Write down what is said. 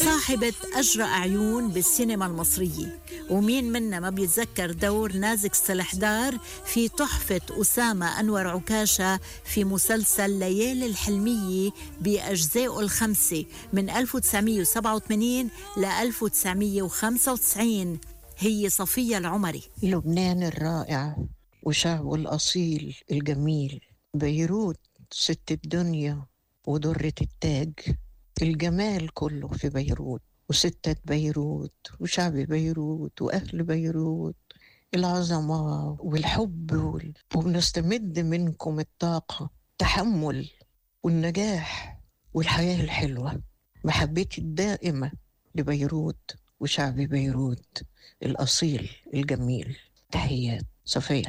صاحبة أجرأ عيون بالسينما المصرية ومين منا ما بيتذكر دور نازك السلحدار في تحفة أسامة أنور عكاشة في مسلسل ليالي الحلمية بأجزائه الخمسة من 1987 ل 1995 هي صفية العمري لبنان الرائع وشعبه الأصيل الجميل بيروت ست الدنيا ودرة التاج الجمال كله في بيروت وستة بيروت وشعب بيروت وأهل بيروت العظمة والحب وال... وبنستمد منكم الطاقة تحمل والنجاح والحياة الحلوة محبتي الدائمة لبيروت وشعب بيروت الأصيل الجميل تحيات صفية